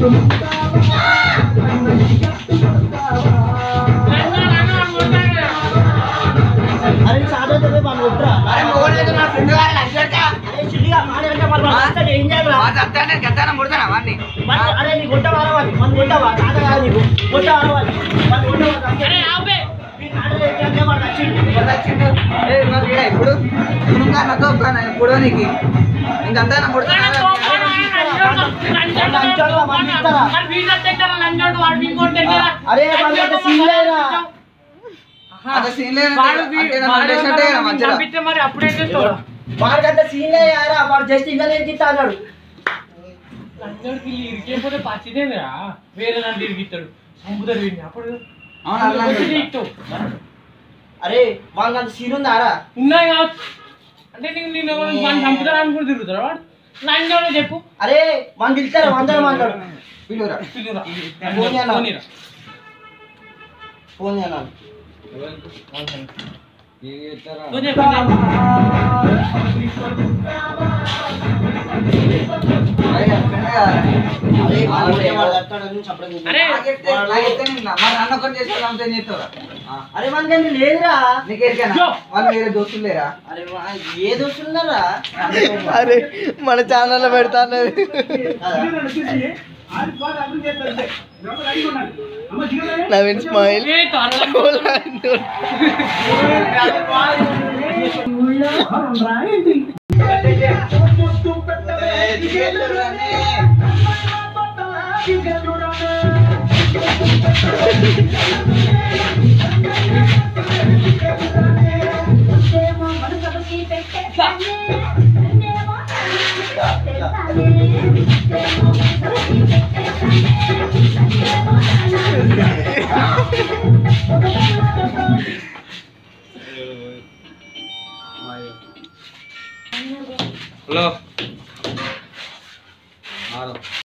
అరే సాదా చెప్పే మనం ఉంటా అరే మొగోడు అయితే నా ఫ్రెండ్ గారు లంచ్ పెడతా అరే చిల్లిగా మాడంటే మరి ఆ? వస్తాడు ఏం చేయాలి మా చస్తానే గద్దానం కొడతానా వాడిని మరి అరే నీ గుట్ట వాడవాలి మన గుట్టవా తాత కాదు నీకు గుట్ట వాడవాలి మన గుట్ట వాడవాలి ఈ తాత ఏంటంటే మనకు వచ్చింది ఎవరు వచ్చిండు? ఏ, ఇవాళ ఈడ ఇప్పుడు గురుంగా నాతో ఒక్క ఇప్పుడు నీకు ఇంకంతా నా కొడుతున్నా అరే మనకంటే సీన్ లేరా అంత సీన్ లేదు అంటే నన్ను వదిలేసినట్టే కదా మధ్యలో మరి అప్పుడే చేస్తావు వాడికంటే సీన్ లేరా వాడు జస్ట్ ఇంకా నేర్పిస్తా అన్నాడు లంచోడికి ఇరికేపోతే పచ్చిదేరా వేరే దాంట్లో ఇరిగిస్తాడు చంపుతాడు వీడిని అప్పుడు అవును అట్లా వచ్చి అన్నాడు. ఇస్తావు. అరే వాళ్ళకి అంత సీన్ ఉందారా ఉన్నాయి కావచ్చు అంటే నీకు నేను వాడిని చంపుతాడు అనుకుని తిరుగుతాడు వాడు లంచోడు చెప్పు అరే మన పిలుస్తారు అందరం మాట్లాడు పిలువురా. పిలువురా. ఫోన్ చేయనా? ఫోన్ ఫోన్ చేయాలి ఫోన్ చేయి, ఫోన్ చేయి. అయ్యా, ఫ్రెండ్ కదా. అరే వాడు వాడు కట్టాడని చెప్పడం అరే నాకెత్తే- నాకెత్తే నేను నా- మరి నన్ను ఒకటి చేసి అంతే చేస్తావురా ఆ. అరే మనకంటే లేదురా నీకెరికేనా జో. వాళ్ళు వేరే దోస్తులు లేరా అరే వా- ఏ దోస్తున్నారా అరే మన ఛానల్లో పెడతాను నవీన్ స్మైల్ ఏ త్వరగా హలో